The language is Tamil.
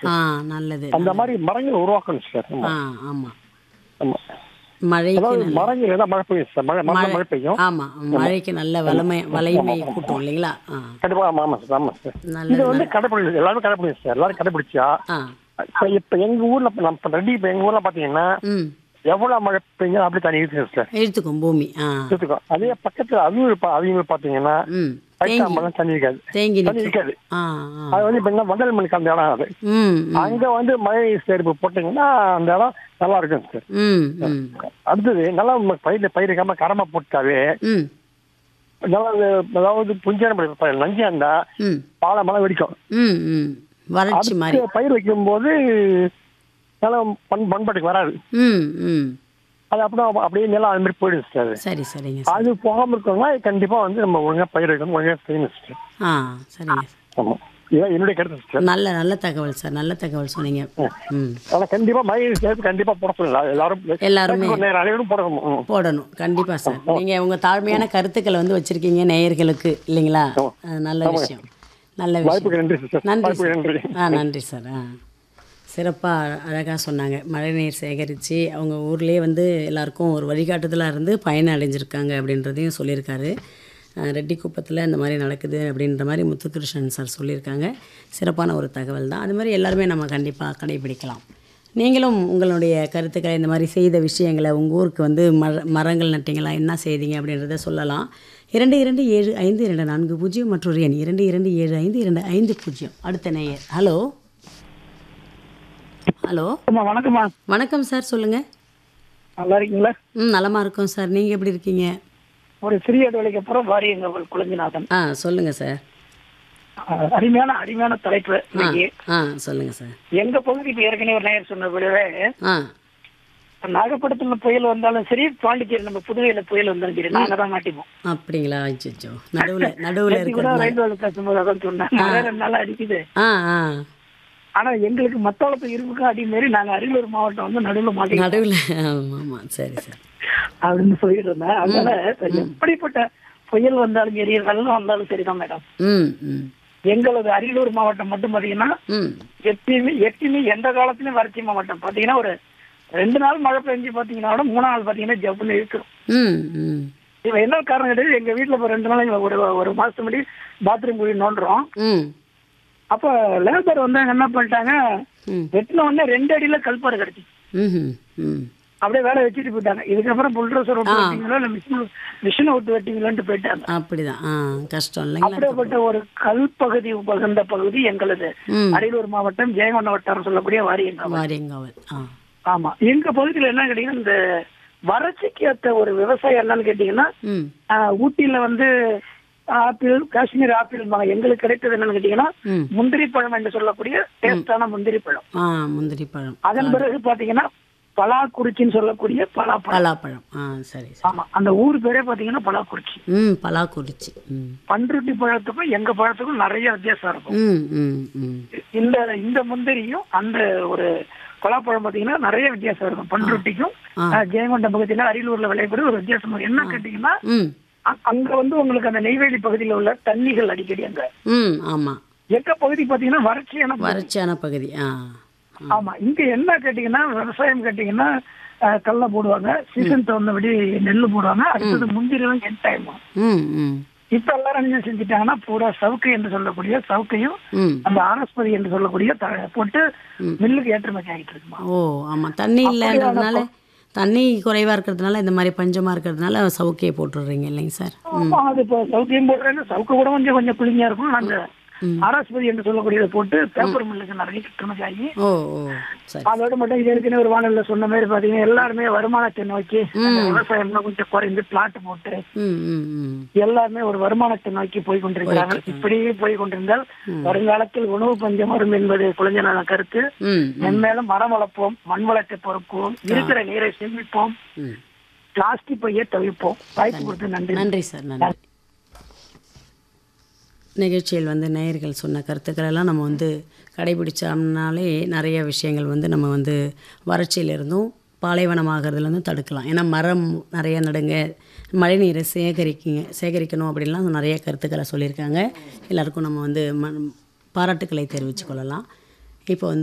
இருக்கு ஆ நல்லது அந்த மாதிரி மரங்கள் உருவாக்கணும் சார் ஆமா. ஆ ஆமா ஆமா மழைக்கு அதாவது நல்ல- மரங்கள் ஏதாவது மழை பெய்யும் சார் மழை மழை மழை பெய்யும் ஆமா மழைக்கு நல்ல வலிமை வலிமை கூட்டும் இல்லைங்களா ஆ கண்டிப்பா ஆமா ஆமா சார் ஆமா சார் நல்லது இது வந்து கடைபிடி எல்லாரும் கடைபிடிக்கும் சார் எல்லாரும் கடைபிடிச்சா ஆ இப்ப இப்ப எங்க ஊர்ல இப்ப நம்ம ரெடி இப்ப எங்க ஊர்ல பாத்தீங்கன்னா ம் எவ்வளவு மழை பெய்யும் அப்படி தண்ணி இருக்குது சார் எடுத்துக்கும் பூமி ஆ எடுத்துக்கோ அதே பக்கத்துல அவங்க அவங்க பாத்தீங்கன்னா ம் பைசா தேங்கி மழை தண்ணி இருக்காது தேங்கி தண்ணி நிற்கும் இருக்காது ஆ ஆ அது வந்து இப்ப என்ன வண்டல் மணிக்கு அந்த இடம் அது ம் ம், அங்க வந்து மழை சேர்ப்பு போட்டீங்கன்னா அந்த இடம் நல்லா இருக்கும் சார் ம் ம் அடுத்தது நல்லா ம- பயிர் பயிரிக்காம கடமை போட்டாவே ம் நல்லா அது- அதாவது புஞ்சன நஞ்சியா இருந்தா ம் பாலை மழை வெடிக்கும் ம் ம் வறட்சி மாதிரி அடுத்து பயிர் வைக்கும்போது நல்லா பண் பண்பாட்டுக்கு வராது ம் ம் அது அப்படியே அப்படியே நிலம் அது மாதிரி போயிடுது சார் அது. சரி சரிங்க சார் அது போகாம இருக்கணும்னா கண்டிப்பா வந்து நம்ம ஒழுங்கா பயிர் வைக்கணும் ஒழுங்கா செய்யணும் சார் ஆ சரிங்க சார் ஆமா இதான் என்னுடைய கருத்து சார் நல்ல நல்ல தகவல் சார் நல்ல தகவல் சொன்னீங்க ம் ஆனா கண்டிப்பா மழை சேர்த்து கண்டிப்பா போட சொல்லலாம் எல்லாரும் எல்லாருமே நேரம் அனைவரும் போடணும் ம். போடணும் கண்டிப்பாக சார் நீங்கள் உங்கள் தாழ்மையான கருத்துக்களை வந்து வச்சுருக்கீங்க நேயர்களுக்கு இல்லைங்களா ஆ, நல்ல விஷயம் நல்ல விஷயம் வாய்ப்புக்கு நன்றி சார் நன்றி வாய்ப்புக்கு சார் நன்றி ஆ நன்றி சார் ஆ சிறப்பாக அழகாக சொன்னாங்க மழைநீர் சேகரித்து அவங்க ஊர்லேயே வந்து எல்லாருக்கும் ஒரு வழிகாட்டுதலாக இருந்து பயன் அடைஞ்சிருக்காங்க அப்படின்றதையும் சொல்லியிருக்காரு ஆ, ரெட்டிக்குப்பத்தில் இந்த மாதிரி நடக்குது அப்படின்ற மாதிரி முத்துகிருஷ்ணன் சார் சொல்லியிருக்காங்க சிறப்பான ஒரு தகவல் தான் அது மாதிரி எல்லாருமே நம்ம கண்டிப்பாக கடைபிடிக்கலாம் நீங்களும் உங்களுடைய கருத்துக்களை இந்த மாதிரி செய்த விஷயங்களை உங்கள் ஊருக்கு வந்து மர மரங்கள் நட்டிங்களா என்ன செய்தீங்க அப்படின்றத சொல்லலாம் இரண்டு இரண்டு ஏழு ஐந்து இரண்டு நான்கு பூஜ்ஜியம் மற்றொரு எண் இரண்டு இரண்டு ஏழு ஐந்து இரண்டு ஐந்து பூஜ்ஜியம் அடுத்த நேயர் ஹலோ ஹலோ அம்மா வணக்கம்மா வணக்கம் சார் சொல்லுங்கள் நல்லா இருக்கீங்களா ம் நலமாக இருக்கோம் சார் நீங்கள் எப்படி இருக்கீங்க ஒரு சிறிய இடைவெளிக்கு அப்புறம் வாரியங்கள் குழஞ்சிநாதன் ஆ சொல்லுங்கள் சார் அஹ், அருமையான அருமையான தலைப்பு ஆ இன்னைக்கு ஆ சொல்லுங்கள் சார் எங்க பகுதி இப்ப ஏற்கனவே ஒரு நேயர் சொன்ன விடவே ஆ நாகப்பட்டினத்துல புயல் வந்தாலும் சரி பாண்டிச்சேரி நம்ம புதுவையில புயல் வந்தாலும் சரி நாங்க தான் மாட்டிப்போம் அப்படிங்களா அச்சோ நடுவில் நடுவில் நேத்து கூட இருக்கிறது ரயில்வே பேசும்போது அதான் சொன்னேன் மழை ரெண்டு நாளா அடிக்குது ஆ ஆ ஆனா எங்களுக்கு மத்தளப்பு இருப்புக்கும் அடி மாரி நாங்க அரியலூர் மாவட்டம் வந்து நடுவுல மாட்டிக்கிட்டோம் நடுவில் ஆமாம் ஆமாம் சரி சார் அப்படின்னு சொல்லிட்டு இருந்தேன் அதனால எப்படிப்பட்ட புயல் வந்தாலும் சரி வெள்ளம் வந்தாலும் சரிதான் மேடம் ம் ம் எங்களது அரியலூர் மாவட்டம் மட்டும் பாத்தீங்கன்னா ம் எப்பயுமே எப்பயுமே எந்த காலத்துலயும் வறட்சி மாவட்டம் பாத்தீங்கன்னா ஒரு ரெண்டு நாள் மழை பெஞ்சு பாத்தீங்கன்னா கூட மூணு நாள் பாத்தீங்கன்னா ஜப்புன்னு இருக்கும் ம் ம் இவன் என்ன காரணம் கிடையாது எங்க வீட்டுல இப்போ ரெண்டு நாள் ஒரு ஒரு மாசத்துக்கு முன்னாடி பாத்ரூம் போய் நோண்டுறோம் ம் அப்ப லேபர் வந்து என்ன பண்ணிட்டாங்க ம் வெட்டின உடனே ரெண்டு அடியில கல்பாடு கிடைச்சி ம் ம் அப்படியே வேலை வச்சுட்டு போயிட்டாங்க இதுக்கப்புறம் புல்ட்ரோசர் விட்டு வெட்டிங்களோ இல்ல மிஷின் மிஷினை விட்டு வெட்டிங்களோன்ட்டு போயிட்டாங்க அப்படிதான் ஆ கஷ்டம் இல்லைங்களா அப்படிப்பட்ட ஒரு கல் பகுதி பகுந்த பகுதி எங்களது ம் அரியலூர் மாவட்டம் ஜெயங்கொண்ட வட்டாரம் சொல்லக்கூடிய வாரியங்காவல் வாரியங்காவல் ஆ ஆமா எங்க பகுதியில என்ன கேட்டீங்கன்னா இந்த வறட்சிக்கு ஏத்த ஒரு விவசாயம் என்னன்னு கேட்டீங்கன்னா ம் ஆஹ், ஊட்டியில வந்து ஆப்பிள் காஷ்மீர் ஆப்பிள் எங்களுக்கு கிடைத்தது என்னன்னு கேட்டீங்கன்னா ம் முந்திரி பழம் என்று சொல்லக்கூடிய டேஸ்டான முந்திரி பழம் ஆ முந்திரி பழம் அதன் பிறகு பாத்தீங்கன்னா பலாக்குறிச்சின்னு சொல்லக்கூடிய பலாப்பழம் பலாப்பழம் ஆ சரி சரி ஆமா அந்த ஊர் பேரே பாத்தீங்கன்னா பலாக்குறிச்சி ம் பலாக்குறிச்சி ம் பன்ருட்டி பழத்துக்கும் எங்க பழத்துக்கும் நிறைய வித்தியாசம் இருக்கும் ம் ம் ம் இந்த இந்த முந்திரியும் அந்த ஒரு பலாப்பழம் பாத்தீங்கன்னா நிறைய வித்தியாசம் இருக்கும் பன்ருட்டிக்கும் ஆ. ஆஹ், ஜெயங்கொண்ட பகுதியில அரியலூர்ல விளையக்கூடிய ஒரு வித்தியாசம் இருக்கும். என்ன கேட்டீங்கன்னா ம் அ- அங்க வந்து உங்களுக்கு அந்த நெய்வேலி பகுதியில உள்ள தண்ணிகள் அடிக்கடி அங்க ம் ஆமாம் எங்க பகுதி பாத்தீங்கன்னா வறட்சியான பகுதி. வறட்சியான பகுதி ஆ ஆமா இங்க என்ன கேட்டீங்கன்னா விவசாயம் கேட்டீங்கன்னா அஹ், கடலை போடுவாங்க சீசன் தகுந்தபடி நெல் போடுவாங்க அடுத்தது முந்திரி எல்லாம் என் டைம் ம் ம் இப்ப எல்லாரும் என்ன செஞ்சுட்டாங்கன்னா பூரா சவுக்கு என்று சொல்லக்கூடிய சவுக்கையும் ம் அந்த ஆனஸ்பதி என்று சொல்லக்கூடிய த- போட்டு மில்லுக்கு ஏற்றுமதி ஆகிட்டு இருக்குமா ஓ ஆமாம் தண்ணி இல்லைன்றதுனால தண்ணி குறைவாக இருக்கிறதுனால இந்த மாதிரி பஞ்சமாக இருக்கிறதுனால சவுக்கையை போட்டுடுறீங்க இல்லைங்க சார் ஆமா அது இப்போ சவுக்கையும் போடுறாங்க சவுக்கு கூட கொஞ்சம் கொஞ்சம் குளிங்கா இருக்கும் அந்த ஆராஸ்பதி என்று சொல்லக்கூடியதை போட்டு பேப்பர் மில்லுக்கு நிறைய ஏற்றுமதி ஆகி ஓ ஓ சரி அதோட மட்டும் இது ஏற்கனவே ஒரு வானல்ல சொன்ன மாதிரி பாத்தீங்கன்னா எல்லாருமே வருமானத்தை நோக்கி அந்த விவசாயம்லாம் கொஞ்சம் குறைந்து பிளாட் போட்டு ம் ம் ம் எல்லாருமே ஒரு வருமானத்தை நோக்கி போய் கொண்டிருக்கிறாங்க இப்படியே போய் கொண்டிருந்தால் வருங்காலத்தில் உணவு பஞ்சம் வரும் என்பது குழந்தைனால கருத்து ம் மென்மேலும் மரம் வளர்ப்போம் மண் வளத்தை பொறுப்போம் இருக்கிற நீரை சேமிப்போம் ம் பிளாஸ்டிக் பையை தவிர்ப்போம் வாய்ப்பு கொடுத்து நன்றி நன்றி சார் நன்றி நிகழ்ச்சியில் வந்து நேயர்கள் சொன்ன கருத்துக்கள் எல்லாம் நம்ம வந்து கடைபிடிச்சோம்னாலே நிறைய விஷயங்கள் வந்து நம்ம வந்து வறட்சியிலிருந்தும் பாலைவனமாகிறதுலேருந்தும் தடுக்கலாம் ஏன்னா மரம் நிறைய நடுங்க மழைநீரை சேகரிக்குங்க சேகரிக்கணும் அப்படின்லாம் நிறைய கருத்துக்களை சொல்லியிருக்காங்க எல்லாருக்கும் நம்ம வந்து ம பாராட்டுக்களை தெரிவித்துக் கொள்ளலாம் இப்போ வந்து